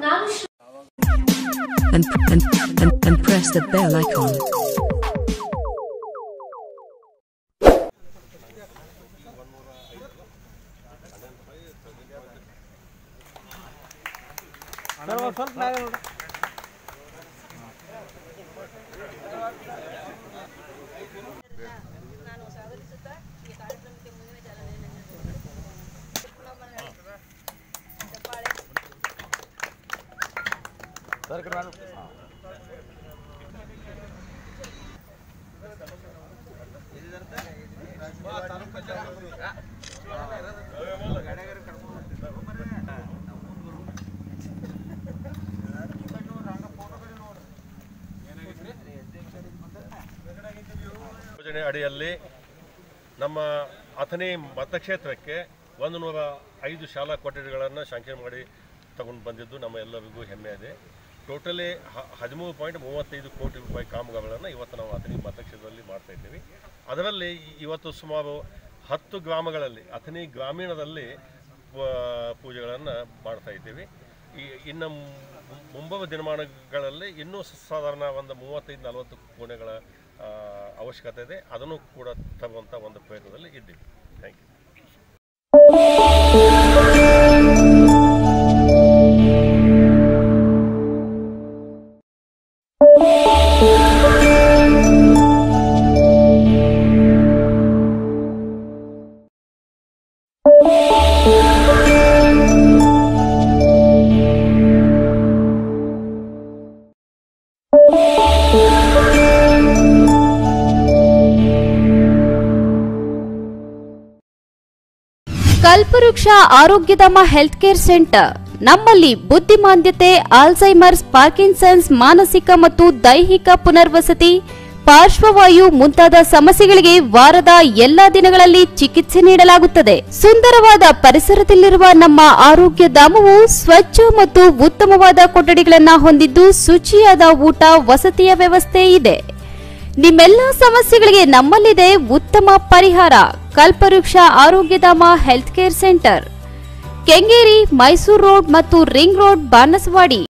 ನಾನು Shri- and, and, and, and press the bell icon. ಯೋಜನೆ ಅಡಿಯಲ್ಲಿ ನಮ್ಮ ಅಥಣಿ ಮತಕ್ಷೇತ್ರಕ್ಕೆ ಒಂದು ನೂರ ಐದು ಶಾಲಾ ಕೊಠಡಿಗಳನ್ನು ಶಾಂಕ್ಷನ್ ಮಾಡಿ ತಗೊಂಡು ಬಂದಿದ್ದು ನಮ್ಮ ಎಲ್ಲರಿಗೂ ಹೆಮ್ಮೆ ಇದೆ ಟೋಟಲಿ ಹದಿಮೂರು ಪಾಯಿಂಟ್ ಮೂವತ್ತೈದು ಕೋಟಿ ರೂಪಾಯಿ ಕಾಮಗಾರಿಗಳನ್ನು ಇವತ್ತು ನಾವು ಅಥಣಿ ಮತಕ್ಷೇತ್ರದಲ್ಲಿ ಮಾಡ್ತಾ ಇದ್ದೀವಿ ಅದರಲ್ಲಿ ಇವತ್ತು ಸುಮಾರು ಹತ್ತು ಗ್ರಾಮಗಳಲ್ಲಿ ಅಥಣಿ ಗ್ರಾಮೀಣದಲ್ಲಿ ಪೂಜೆಗಳನ್ನು ಮಾಡ್ತಾ ಇದ್ದೀವಿ ಈ ಇನ್ನು ಮು- ಮುಂಬರುವ ದಿನಮಾನಗಳಲ್ಲಿ ಇನ್ನೂ ಸಾಧಾರಣ ಒಂದು ಮೂವತ್ತೈದು ನಲವತ್ತು ಕೋಣೆಗಳ ಆ, ಅವಶ್ಯಕತೆ ಇದೆ ಅದನ್ನು ಕೂಡ ತರುವಂಥ ಒಂದು ಪ್ರಯತ್ನದಲ್ಲಿ ಇದ್ದೀವಿ ಥ್ಯಾಂಕ್ ಯು ಕಲ್ಪವೃಕ್ಷ ಆರೋಗ್ಯಧಾಮ ಹೆಲ್ತ್ ಕೇರ್ ಸೆಂಟರ್ ನಮ್ಮಲ್ಲಿ ಬುದ್ಧಿಮಾಂದ್ಯತೆ ಆಲ್ಝೈಮರ್ಸ್ ಪಾರ್ಕಿನ್ಸನ್ಸ್ ಮಾನಸಿಕ ಮತ್ತು ದೈಹಿಕ ಪುನರ್ವಸತಿ ಪಾರ್ಶ್ವವಾಯು ಮುಂತಾದ ಸಮಸ್ಯೆಗಳಿಗೆ ವಾರದ ಎಲ್ಲಾ ದಿನಗಳಲ್ಲಿ ಚಿಕಿತ್ಸೆ ನೀಡಲಾಗುತ್ತದೆ ಸುಂದರವಾದ ಪರಿಸರದಲ್ಲಿರುವ ನಮ್ಮ ಆರೋಗ್ಯ ಧಾಮವು ಸ್ವಚ್ಛ ಮತ್ತು ಉತ್ತಮವಾದ ಕೊಠಡಿಗಳನ್ನು ಹೊಂದಿದ್ದು ಶುಚಿಯಾದ ಊಟ ವಸತಿಯ ವ್ಯವಸ್ಥೆ ಇದೆ ನಿಮ್ಮೆಲ್ಲ ಸಮಸ್ಯೆಗಳಿಗೆ ನಮ್ಮಲ್ಲಿದೆ ಉತ್ತಮ ಪರಿಹಾರ Kalpavriksha Arogyadhama health care centre Kengeri Mysore road ಮತ್ತು ರಿಂಗ್ ರೋಡ್ ಬಾನಸವಾಡಿ